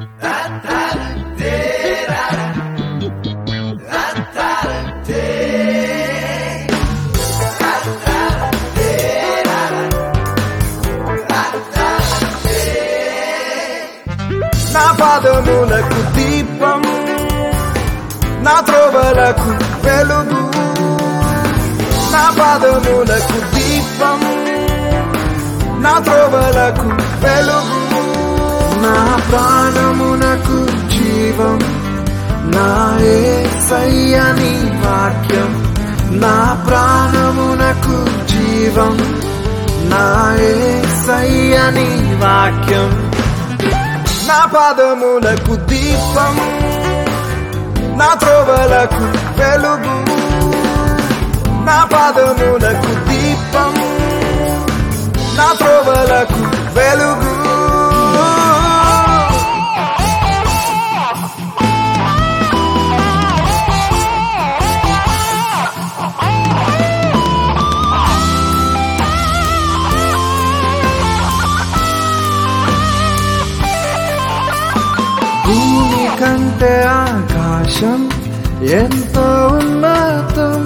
నా పాదములకు దీపం నా త్రోవలకు వెలుగు నా పాదములకు దీపం నా త్రోవలకు వెలుగు నా ప్రాణమునకు జీవం నా ఏసయ్యని వాక్యం నా ప్రాణమునకు జీవం నా ఏసయ్యని వాక్యం నా పాదములకు దీపం నా త్రోవలకు వెలుగు నా పాదములకు దీపం నా త్రోవలకు వెలుగు భూమి కంటే ఆకాశం ఎంతో ఉన్నతం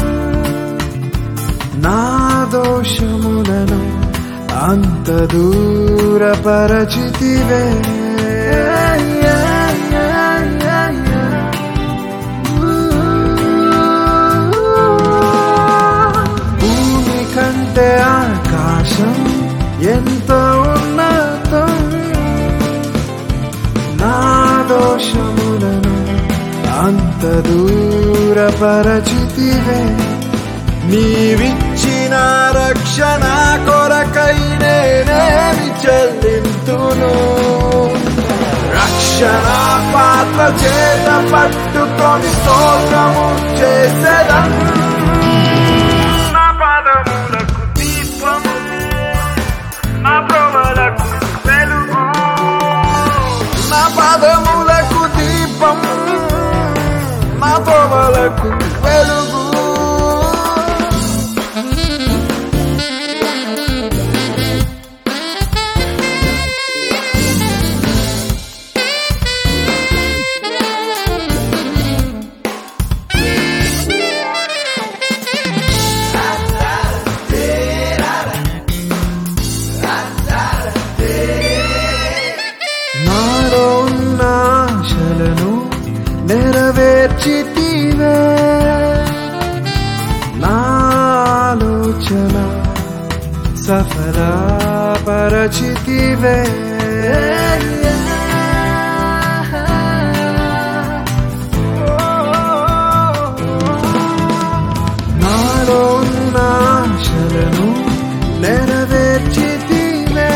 నా దోషములను అంత దూరపరచితివే భూమి కంటే ఆకాశం ఎంతో ఉన్నతం నా దోషములను అంత దూరపరచితివే నీవిచ్చిన రక్షణ కొరకై నేనేమి చెల్లింతును రక్షణ పాత్ర చేత పట్టుకొని స్తోత్రము చేసేదం నా పాదములకు దీపం నా ప్రోమలకు వెలుగు నా పాదములకు దీపం నా ప్రోమలకు వెలుగు నాలో ఉన్న ఆశలను నెరవేర్చితివే నా ఆలోచన సఫల పరచితివే నాలో ఉన్న ఆశలను నెరవేర్చితివే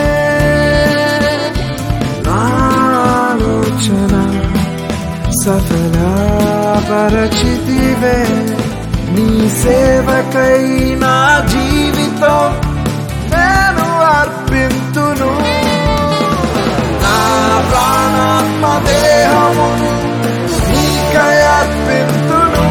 ఆలోచన సఫల పరచితివే నీ సేవకై నా జీవితం నేను అర్పింతును నా ప్రాణాత్మ దేహమును నీకై అర్పింతును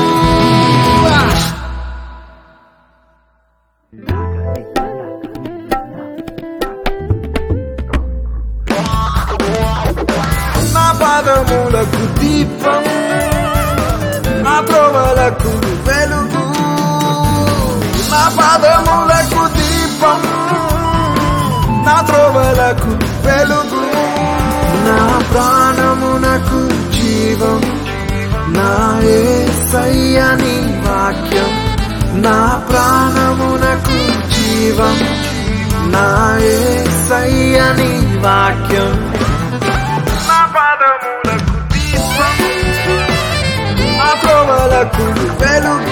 నా పాదములకు దీపం నా త్రోవలకు వెలుగు నా పాదములకు దీపం నా త్రోవలకు వెలుగు నా ప్రాణమునకు జీవం నా ఏసయ్యని వాక్యం నా ప్రాణమునకు జీవం నా ఏసయ్యని వాక్యం నా పాదములకు దీపం నా ప్రోమలకు వెలుగు